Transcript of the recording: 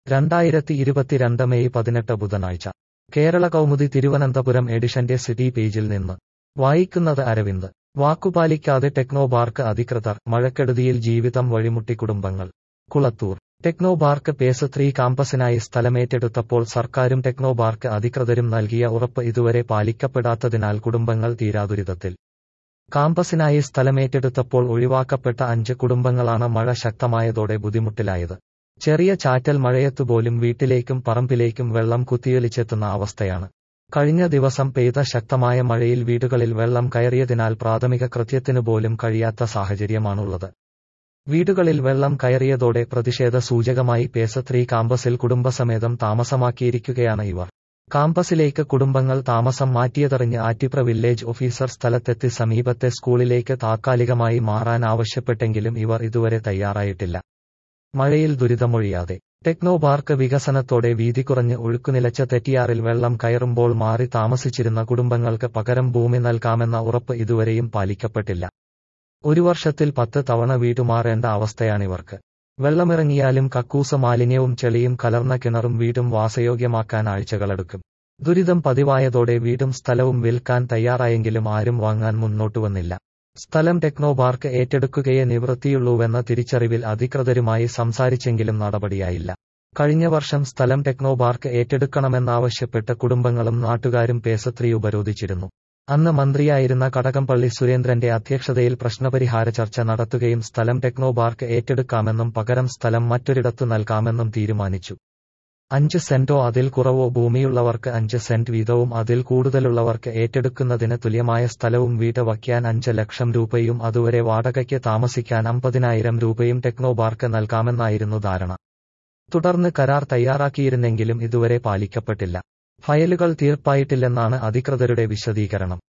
രണ്ടായിരത്തി ഇരുപത്തിരണ്ട് മെയ് പതിനെട്ട് ബുധനാഴ്ച കേരള കൗമുദി തിരുവനന്തപുരം എഡിഷന്റെ സിറ്റി പേജിൽ നിന്ന് വായിക്കുന്നത് അരവിന്ദ് വാക്കുപാലിക്കാതെ ടെക്നോപാർക്ക് അധികൃതർ മഴക്കെടുതിയിൽ ജീവിതം വഴിമുട്ടി കുടുംബങ്ങൾ കുളത്തൂർ ടെക്നോപാർക്ക് പേസ് ത്രീ കാമ്പസിനായി സ്ഥലമേറ്റെടുത്തപ്പോൾ സർക്കാരും ടെക്നോപാർക്ക് അധികൃതരും നൽകിയ ഉറപ്പ് ഇതുവരെ പാലിക്കപ്പെടാത്തതിനാൽ കുടുംബങ്ങൾ തീരാദുരിതത്തിൽ കാമ്പസിനായി സ്ഥലമേറ്റെടുത്തപ്പോൾ ഒഴിവാക്കപ്പെട്ട അഞ്ച് കുടുംബങ്ങളാണ് മഴ ശക്തമായതോടെ ബുദ്ധിമുട്ടിലായത് ചെറിയ ചാറ്റൽ മഴയത്തുപോലും വീട്ടിലേക്കും പറമ്പിലേക്കും വെള്ളം കുത്തിയൊലിച്ചെത്തുന്ന അവസ്ഥയാണ് കഴിഞ്ഞ ദിവസം പെയ്ത ശക്തമായ മഴയിൽ വീടുകളിൽ വെള്ളം കയറിയതിനാൽ പ്രാഥമിക കൃത്യത്തിനു പോലും കഴിയാത്ത സാഹചര്യമാണുള്ളത് വീടുകളിൽ വെള്ളം കയറിയതോടെ പ്രതിഷേധ സൂചകമായി പേസ ത്രീ കാമ്പസിൽ കുടുംബസമേതം താമസമാക്കിയിരിക്കുകയാണ് ഇവർ കാമ്പസിലേക്ക് കുടുംബങ്ങൾ താമസം മാറ്റിയതറിഞ്ഞ് ആറ്റിപ്ര വില്ലേജ് ഓഫീസർ സ്ഥലത്തെത്തി സമീപത്തെ സ്കൂളിലേക്ക് താത്കാലികമായി മാറാൻ ആവശ്യപ്പെട്ടെങ്കിലും ഇവർ ഇതുവരെ തയ്യാറായിട്ടില്ല മഴയിൽ ദുരിതമൊഴിയാതെ ടെക്നോപാർക്ക് വികസനത്തോടെ വീതി കുറഞ്ഞ് ഒഴുക്കുനിലച്ച തെറ്റിയാറിൽ വെള്ളം കയറുമ്പോൾ മാറി താമസിച്ചിരുന്ന കുടുംബങ്ങൾക്ക് പകരം ഭൂമി നൽകാമെന്ന ഉറപ്പ് ഇതുവരെയും പാലിക്കപ്പെട്ടില്ല ഒരു വർഷത്തിൽ പത്ത് തവണ വീടുമാറേണ്ട അവസ്ഥയാണിവർക്ക് വെള്ളമിറങ്ങിയാലും കക്കൂസ മാലിന്യവും ചെളിയും കലർന്ന കിണറും വീടും വാസയോഗ്യമാക്കാൻ ആഴ്ചകളെടുക്കും ദുരിതം പതിവായതോടെ വീടും സ്ഥലവും വിൽക്കാൻ തയ്യാറായെങ്കിലും ആരും വാങ്ങാൻ മുന്നോട്ടുവന്നില്ല സ്ഥലം ടെക്നോപാർക്ക് ഏറ്റെടുക്കുകയേ നിവൃത്തിയുള്ളൂവെന്ന തിരിച്ചറിവിൽ അധികൃതരുമായി സംസാരിച്ചെങ്കിലും നടപടിയായില്ല കഴിഞ്ഞ വർഷം സ്ഥലം ടെക്നോപാർക്ക് ഏറ്റെടുക്കണമെന്നാവശ്യപ്പെട്ട് കുടുംബങ്ങളും നാട്ടുകാരും പേസത്രി ഉപരോധിച്ചിരുന്നു അന്ന് മന്ത്രിയായിരുന്ന കടകംപള്ളി സുരേന്ദ്രന്റെ അധ്യക്ഷതയിൽ പ്രശ്നപരിഹാര ചർച്ച നടത്തുകയും സ്ഥലം ടെക്നോപാർക്ക് ഏറ്റെടുക്കാമെന്നും പകരം സ്ഥലം മറ്റൊരിടത്തു നൽകാമെന്നും തീരുമാനിച്ചു അഞ്ച് സെന്റോ അതിൽ കുറവോ ഭൂമിയുള്ളവർക്ക് അഞ്ച് സെന്റ് വീതവും അതിൽ കൂടുതലുള്ളവർക്ക് ഏറ്റെടുക്കുന്നതിന് തുല്യമായ സ്ഥലവും വീട് വയ്ക്കാൻ അഞ്ച് ലക്ഷം രൂപയും അതുവരെ വാടകയ്ക്ക് താമസിക്കാൻ അമ്പതിനായിരം രൂപയും ടെക്നോപാർക്ക് നൽകാമെന്നായിരുന്നു ധാരണ തുടർന്ന് കരാർ തയ്യാറാക്കിയിരുന്നെങ്കിലും ഇതുവരെ പാലിക്കപ്പെട്ടില്ല ഫയലുകൾ തീർപ്പായിട്ടില്ലെന്നാണ് അധികൃതരുടെ വിശദീകരണം